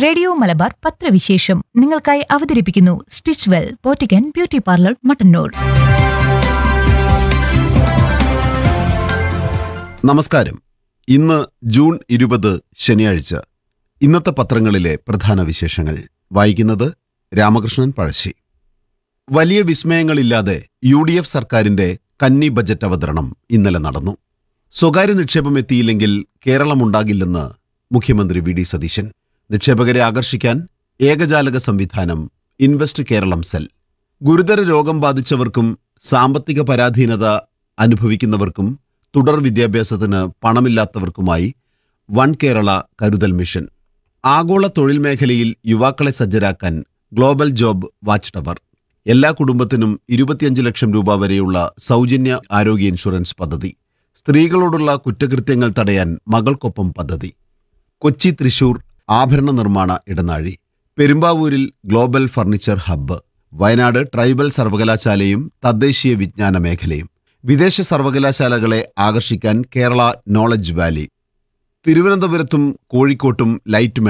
radio Malabar പത്രവിശേഷം നിങ്ങൾക്കായി അവതരിപ്പിക്കുന്നു സ്റ്റിച്ച് വെൽ പോറ്റിക്കൻ ബ്യൂട്ടി പാർലർ മട്ടന്നൂർ നമസ്കാരം ഇന്ന് ജൂൺ ഇരുപത് ശനിയാഴ്ച ഇന്നത്തെ പത്രങ്ങളിലെ പ്രധാന വിശേഷങ്ങൾ വായിക്കുന്നത് രാമകൃഷ്ണൻ പഴശ്ശി വലിയ വിസ്മയങ്ങളില്ലാതെ യു ഡി എഫ് സർക്കാരിന്റെ കന്നി ബജറ്റ് അവതരണം ഇന്നലെ നടന്നു സ്വകാര്യ നിക്ഷേപം എത്തിയില്ലെങ്കിൽ കേരളമുണ്ടാകില്ലെന്ന് മുഖ്യമന്ത്രി വി ഡി സതീശൻ നിക്ഷേപകരെ ആകർഷിക്കാൻ ഏകജാലക സംവിധാനം ഇൻവെസ്റ്റ് കേരളം സെൽ ഗുരുതര രോഗം ബാധിച്ചവർക്കും സാമ്പത്തിക പരാധീനത അനുഭവിക്കുന്നവർക്കും തുടർ വിദ്യാഭ്യാസത്തിന് പണമില്ലാത്തവർക്കുമായി വൺ കേരള കരുതൽ മിഷൻ ആഗോള തൊഴിൽ മേഖലയിൽ യുവാക്കളെ സജ്ജരാക്കാൻ ഗ്ലോബൽ ജോബ് വാച്ച് ടവർ എല്ലാ കുടുംബത്തിനും ഇരുപത്തിയഞ്ച് ലക്ഷം രൂപ വരെയുള്ള സൗജന്യ ആരോഗ്യ ഇൻഷുറൻസ് പദ്ധതി സ്ത്രീകളോടുള്ള കുറ്റകൃത്യങ്ങൾ തടയാൻ മകൾക്കൊപ്പം പദ്ധതി കൊച്ചി തൃശൂർ ആഭരണ നിർമ്മാണ ഇടനാഴി പെരുമ്പാവൂരിൽ global furniture hub Wayanad tribal സർവകലാശാലയും തദ്ദേശീയ വിജ്ഞാന മേഖലയും വിദേശ സർവകലാശാലകളെ ആകർഷിക്കാൻ കേരള നോളജ് വാലി തിരുവനന്തപുരത്തും കോഴിക്കോട്ടും ലൈറ്റ്